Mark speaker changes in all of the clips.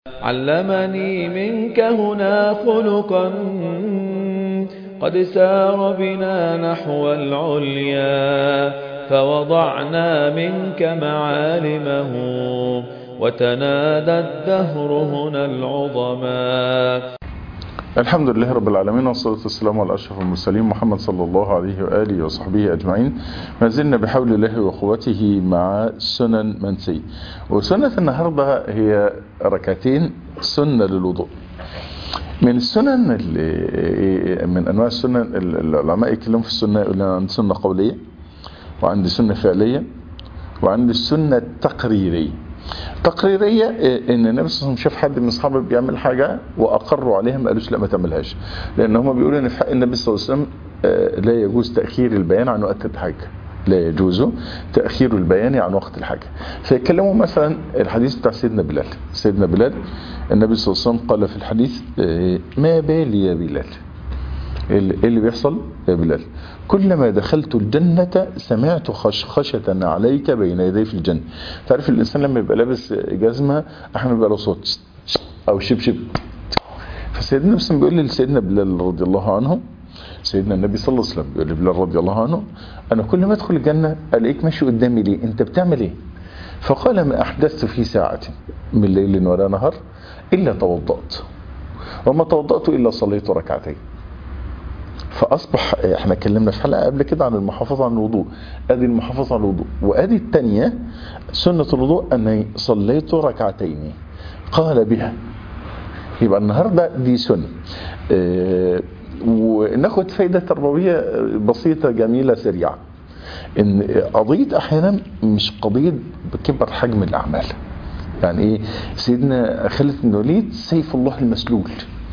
Speaker 1: علمني منك هنا خلقا قد سار بنا نحو العليا فوضعنا منك معالمه وتنادى الدهر هنا العظما
Speaker 2: الحمد لله رب العالمين والصلاة والسلام على أشرف المرسلين محمد صلى الله عليه وآله وصحبه أجمعين ما زلنا بحول الله وقوته مع سنن منسي وسنة النهاردة هي ركعتين سنة للوضوء من السنن اللي من أنواع السنن العلماء يتكلموا في السنة يقول عند سنة قولية وعند سنة فعلية وعند السنة التقريرية تقريرية ان النبي صلى الله عليه وسلم شاف حد من اصحابه بيعمل حاجة واقروا عليها ما قالوش لا ما تعملهاش لان هم بيقولوا ان في حق النبي صلى الله عليه وسلم لا يجوز تأخير البيان عن وقت الحاجة لا يجوز تأخير البيان عن وقت الحاجة فيتكلموا مثلا الحديث بتاع سيدنا بلال سيدنا بلال النبي صلى الله عليه وسلم قال في الحديث ما بالي يا بلال ايه اللي بيحصل يا بلال كلما دخلت الجنة سمعت خشخشة عليك بين يدي في الجنة تعرف الإنسان لما يبقى لابس جزمة أحيانا بيبقى له صوت أو شبشب فسيدنا مسلم بيقول لسيدنا بلال رضي الله عنه سيدنا النبي صلى الله عليه وسلم بيقول لبلال رضي الله عنه أنا كل ما أدخل الجنة ألاقيك ماشي قدامي ليه أنت بتعمل إيه فقال ما أحدثت في ساعة من ليل ولا نهار إلا توضأت وما توضأت إلا صليت ركعتين فاصبح احنا اتكلمنا في حلقه قبل كده عن المحافظه على الوضوء ادي المحافظه على الوضوء وادي الثانيه سنه الوضوء اني صليت ركعتين قال بها يبقى النهارده دي سنه اه وناخد فايده تربويه بسيطه جميله سريعه ان قضيه احيانا مش قضيه بكبر حجم الاعمال يعني ايه سيدنا خالد بن الوليد سيف الله المسلول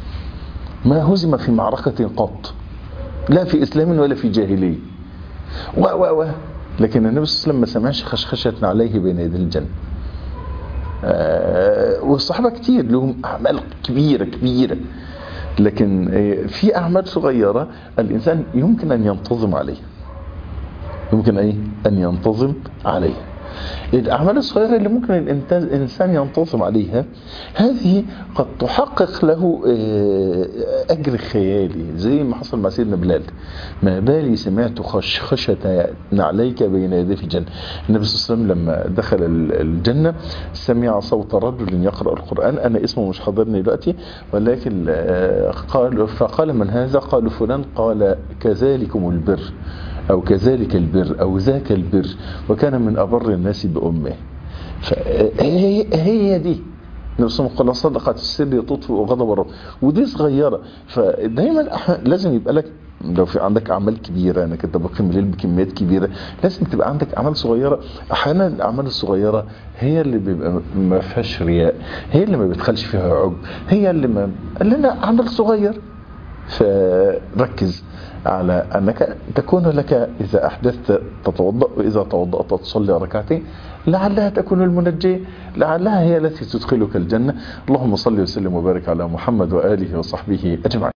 Speaker 2: ما هزم في معركه قط لا في إسلام ولا في جاهلية و و و لكن النبي صلى الله عليه وسلم ما سمعش خشخشة عليه بين يدي الجنة آه والصحابة كتير لهم أعمال كبيرة كبيرة لكن في أعمال صغيرة الإنسان يمكن أن ينتظم عليها يمكن أي أن ينتظم عليها الأعمال الصغيرة اللي ممكن الإنسان ينتظم عليها هذه قد تحقق له أجر خيالي زي ما حصل مع سيدنا بلال ما بالي سمعت خشخشة عليك بين يدي في الجنة النبي صلى الله عليه وسلم لما دخل الجنة سمع صوت رجل يقرأ القرآن أنا اسمه مش حاضرني دلوقتي ولكن قال فقال من هذا قالوا فلان قال كذلكم البر أو كذلك البر أو ذاك البر وكان من أبر الناس بأمه فهي هي دي نفسهم قال صدقت السر تطفئ غضب الرب ودي صغيرة فدايما لازم يبقى لك لو في عندك اعمال كبيره انك انت بقيم الليل بكميات كبيره لازم تبقى عندك اعمال صغيره احيانا الاعمال الصغيره هي اللي بيبقى ما فيهاش رياء هي اللي ما بيدخلش فيها عجب هي اللي ما لنا عمل صغير فركز على أنك تكون لك إذا أحدثت تتوضأ وإذا توضأت تصلي ركعتين لعلها تكون المنجية لعلها هي التي تدخلك الجنة اللهم صل وسلم وبارك على محمد وآله وصحبه أجمعين